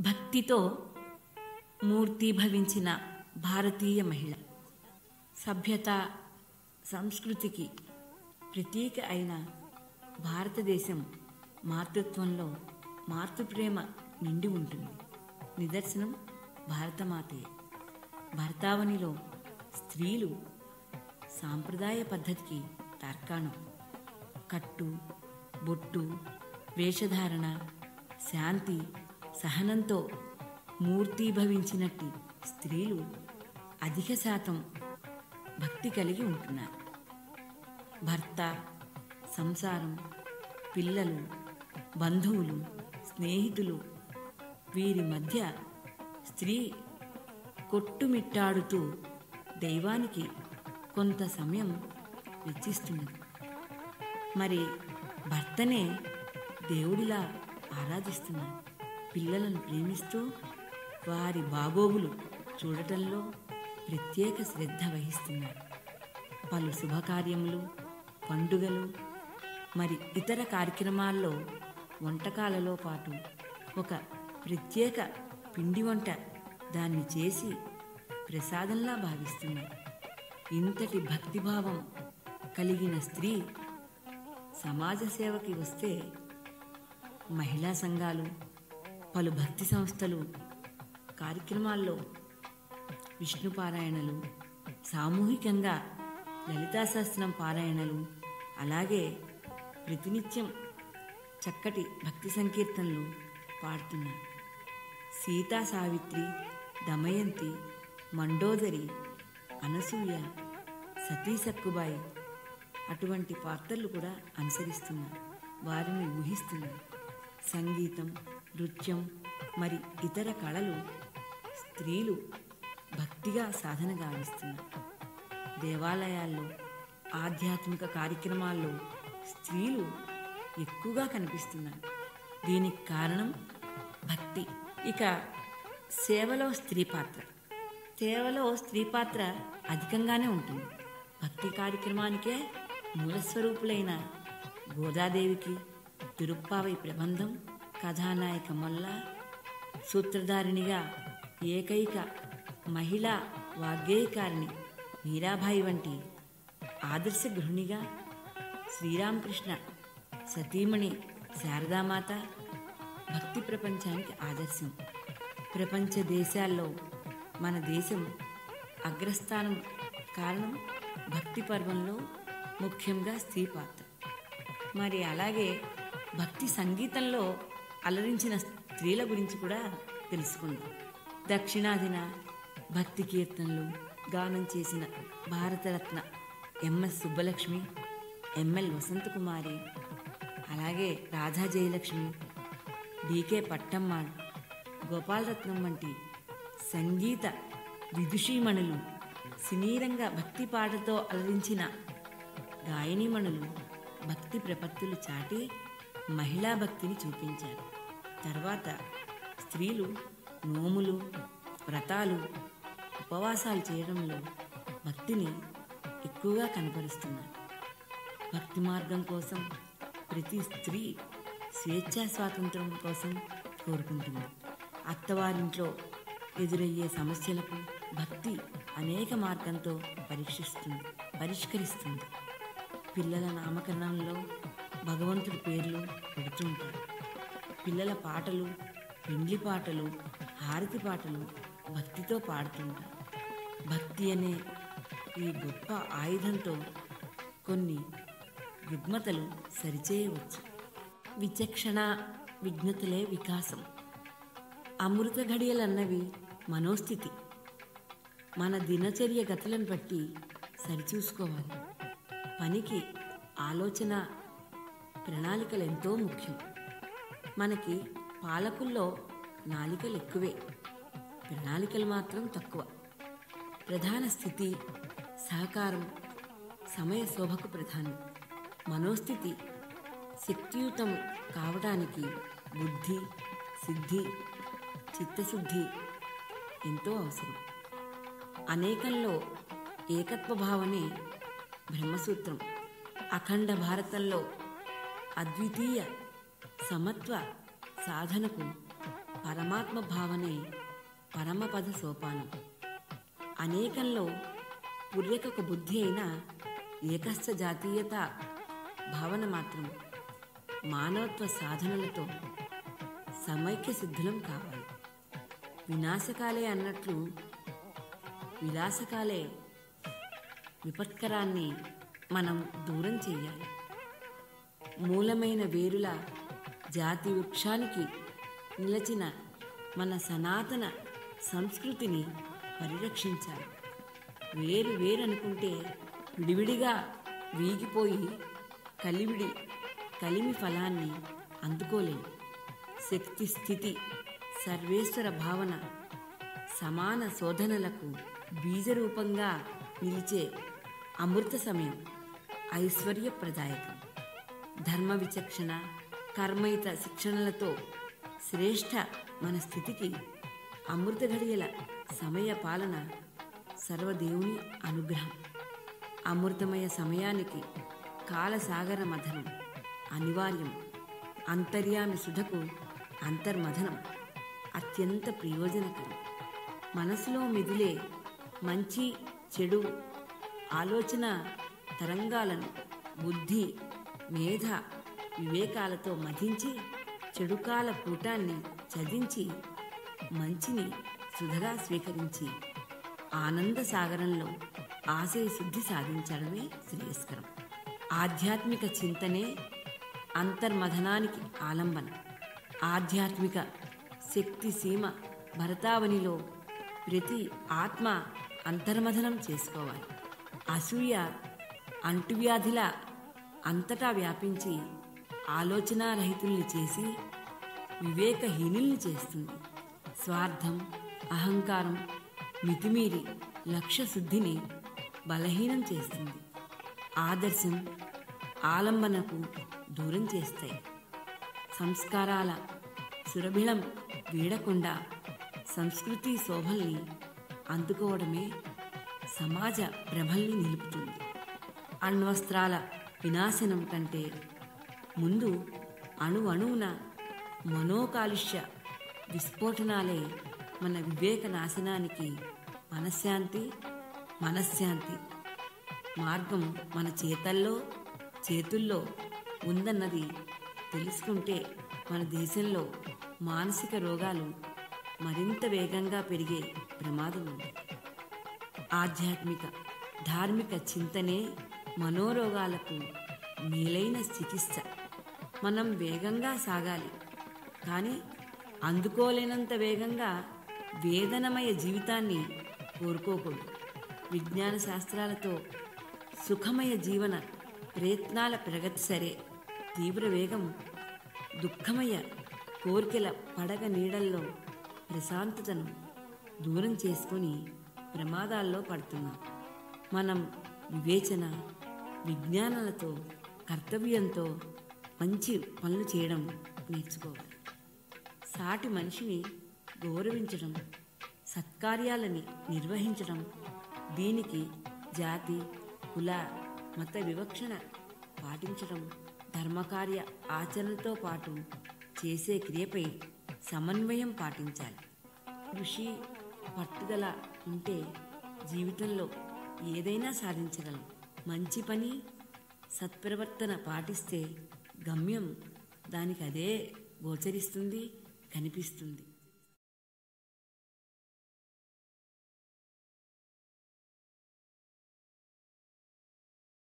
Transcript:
భక్తితో మూర్తీభవించిన భారతీయ మహిళ సభ్యత సంస్కృతికి ప్రతీక అయిన భారతదేశం మాతృత్వంలో మాతృప్రేమ నిండి ఉంటుంది నిదర్శనం భారతమాతే భర్తావనిలో స్త్రీలు సాంప్రదాయ పద్ధతికి తర్కాణం కట్టు బొట్టు వేషధారణ శాంతి సహనంతో మూర్తీభవించినట్టి స్త్రీలు అధిక శాతం భక్తి కలిగి ఉంటున్నారు భర్త సంసారం పిల్లలు బంధువులు స్నేహితులు వీరి మధ్య స్త్రీ కొట్టుమిట్టాడుతూ దైవానికి కొంత సమయం వెచ్చిస్తున్నది మరి భర్తనే దేవుడిలా ఆరాధిస్తున్నారు పిల్లలను ప్రేమిస్తూ వారి బాగోగులు చూడటంలో ప్రత్యేక శ్రద్ధ వహిస్తున్నారు పలు శుభకార్యములు పండుగలు మరి ఇతర కార్యక్రమాల్లో వంటకాలలో పాటు ఒక ప్రత్యేక పిండి వంట దాన్ని చేసి ప్రసాదంలా భావిస్తున్నారు ఇంతటి భక్తిభావం కలిగిన స్త్రీ సమాజ సేవకి వస్తే మహిళా సంఘాలు పలు భక్తి సంస్థలు కార్యక్రమాల్లో విష్ణు పారాయణలు సామూహికంగా లలితా సహస్రం పారాయణలు అలాగే ప్రతినిత్యం చక్కటి భక్తి సంకీర్తనలు పాడుతున్నారు సీతా సావిత్రి దమయంతి మండోదరి అనసూయ సతీ సక్కుబాయి అటువంటి పాత్రలు కూడా అనుసరిస్తున్నారు వారిని ఊహిస్తున్నారు సంగీతం నృత్యం మరి ఇతర కళలు స్త్రీలు భక్తిగా సాధన గావిస్తున్నారు దేవాలయాల్లో ఆధ్యాత్మిక కార్యక్రమాల్లో స్త్రీలు ఎక్కువగా కనిపిస్తున్నారు దీనికి కారణం భక్తి ఇక సేవలో స్త్రీ పాత్ర సేవలో స్త్రీ పాత్ర అధికంగానే ఉంటుంది భక్తి కార్యక్రమానికే మూలస్వరూపులైన గోదాదేవికి తిరుప్పావై ప్రబంధం కథానాయక మొల్ల సూత్రధారిణిగా ఏకైక మహిళా వాగ్గేయకారిణి మీరాబాయి వంటి ఆదర్శ గృహిణిగా శ్రీరామకృష్ణ సతీమణి శారదామాత భక్తి ప్రపంచానికి ఆదర్శం ప్రపంచ దేశాల్లో మన దేశం అగ్రస్థానం కారణం భక్తి పర్వంలో ముఖ్యంగా స్త్రీ పాత్ర మరి అలాగే భక్తి సంగీతంలో అలరించిన స్త్రీల గురించి కూడా తెలుసుకుందాం దక్షిణాదిన భక్తి కీర్తనలు గానం చేసిన భారతరత్న ఎంఎస్ సుబ్బలక్ష్మి ఎంఎల్ వసంతకుమారి అలాగే రాధా జయలక్ష్మి డికే పట్టమ్మాళ్ గోపాలరత్నం వంటి సంగీత విదుషీమణులు సినీరంగ భక్తి పాటతో అలరించిన గాయనీమణులు భక్తి ప్రపత్తులు చాటి మహిళా భక్తిని చూపించారు తర్వాత స్త్రీలు నోములు వ్రతాలు ఉపవాసాలు చేయడంలో భక్తిని ఎక్కువగా కనపరుస్తున్నారు భక్తి మార్గం కోసం ప్రతి స్త్రీ స్వేచ్ఛా స్వాతంత్రం కోసం కోరుకుంటుంది అత్తవారింట్లో ఎదురయ్యే సమస్యలకు భక్తి అనేక మార్గంతో పరీక్షిస్తుంది పరిష్కరిస్తుంది పిల్లల నామకరణంలో భగవంతుడి పేర్లు పెడుతుంటారు పిల్లల పాటలు పెండ్లి పాటలు హారతి పాటలు భక్తితో పాడుతుంటారు భక్తి అనే ఈ గొప్ప ఆయుధంతో కొన్ని రుగ్మతలు సరిచేయవచ్చు విచక్షణ విఘ్నతలే వికాసం అమృత ఘడియలన్నవి మనోస్థితి మన దినచర్య గతులను బట్టి సరిచూసుకోవాలి పనికి ఆలోచన ప్రణాళికలు ఎంతో ముఖ్యం మనకి పాలకుల్లో నాలికలు ఎక్కువే ప్రణాళికలు మాత్రం తక్కువ ప్రధాన స్థితి సహకారం సమయ శోభకు ప్రధానం మనోస్థితి శక్తియుతం కావడానికి బుద్ధి సిద్ధి చిత్తశుద్ధి ఎంతో అవసరం అనేకంలో ఏకత్వ భావనే బ్రహ్మసూత్రం అఖండ భారతంలో అద్వితీయ సమత్వ సాధనకు పరమాత్మ భావనే పరమపద సోపానం అనేకంలో పుర్యకకు బుద్ధి అయిన ఏకస్థ జాతీయత భావన మాత్రం మానవత్వ సాధనలతో సమైక్య సిద్ధులం కావాలి వినాశకాలే అన్నట్లు విలాసకాలే విపత్కరాన్ని మనం దూరం చేయాలి మూలమైన వేరుల జాతి వృక్షానికి నిలచిన మన సనాతన సంస్కృతిని పరిరక్షించాలి వేరు వేరనుకుంటే విడివిడిగా వీగిపోయి కలివిడి కలిమి ఫలాన్ని అందుకోలేము శక్తి స్థితి సర్వేశ్వర భావన సమాన శోధనలకు బీజరూపంగా నిలిచే అమృత సమయం ఐశ్వర్యప్రదాయకం ధర్మ విచక్షణ కర్మయుత శిక్షణలతో శ్రేష్ఠ మన స్థితికి అమృత ఘడియల సమయ పాలన సర్వదేవుని అనుగ్రహం అమృతమయ సమయానికి కాలసాగర మథనం అనివార్యం అంతర్యామి సుధకు అంతర్మథనం అత్యంత ప్రయోజనకరం మనసులో మెదిలే మంచి చెడు ఆలోచన తరంగాలను బుద్ధి మేధ వివేకాలతో మధించి చెడుకాల కూటాన్ని చదించి మంచిని సుధగా స్వీకరించి ఆనంద సాగరంలో ఆశయ శుద్ధి సాధించడమే శ్రేయస్కరం ఆధ్యాత్మిక చింతనే అంతర్మథనానికి ఆలంబన ఆధ్యాత్మిక శక్తి సీమ భరతావనిలో ప్రతి ఆత్మ అంతర్మథనం చేసుకోవాలి అసూయ అంటువ్యాధిలా అంతటా వ్యాపించి ఆలోచనారహితుల్ని చేసి వివేకహీనుల్ని చేస్తుంది స్వార్థం అహంకారం మితిమీరి లక్ష్య శుద్ధిని బలహీనం చేస్తుంది ఆదర్శం ఆలంబనకు దూరం చేస్తాయి సంస్కారాల సురభిళం వీడకుండా సంస్కృతి శోభల్ని అందుకోవడమే సమాజ ప్రభల్ని నిలుపుతుంది అణ్వస్త్రాల వినాశనం కంటే ముందు అణు అణువున మనోకాలుష్య విస్ఫోటనాలే మన వివేక నాశనానికి మనశ్శాంతి మనశ్శాంతి మార్గం మన చేతల్లో చేతుల్లో ఉందన్నది తెలుసుకుంటే మన దేశంలో మానసిక రోగాలు మరింత వేగంగా పెరిగే ప్రమాదం ఉంది ఆధ్యాత్మిక ధార్మిక చింతనే మనోరోగాలకు మేలైన చికిత్స మనం వేగంగా సాగాలి కానీ అందుకోలేనంత వేగంగా వేదనమయ జీవితాన్ని కోరుకోకూడదు విజ్ఞాన శాస్త్రాలతో సుఖమయ జీవన ప్రయత్నాల ప్రగతి సరే తీవ్ర వేగం దుఃఖమయ కోరికల పడగ నీడల్లో ప్రశాంతతను దూరం చేసుకొని ప్రమాదాల్లో పడుతున్నాం మనం వివేచన విజ్ఞానాలతో కర్తవ్యంతో మంచి పనులు చేయడం నేర్చుకోవాలి సాటి మనిషిని గౌరవించడం సత్కార్యాలని నిర్వహించడం దీనికి జాతి కుల మత వివక్షణ పాటించడం ధర్మకార్య ఆచరణతో పాటు చేసే క్రియపై సమన్వయం పాటించాలి కృషి పట్టుదల ఉంటే జీవితంలో ఏదైనా సాధించగలం మంచి పని సత్ప్రవర్తన పాటిస్తే గమ్యం దానికి అదే గోచరిస్తుంది కనిపిస్తుంది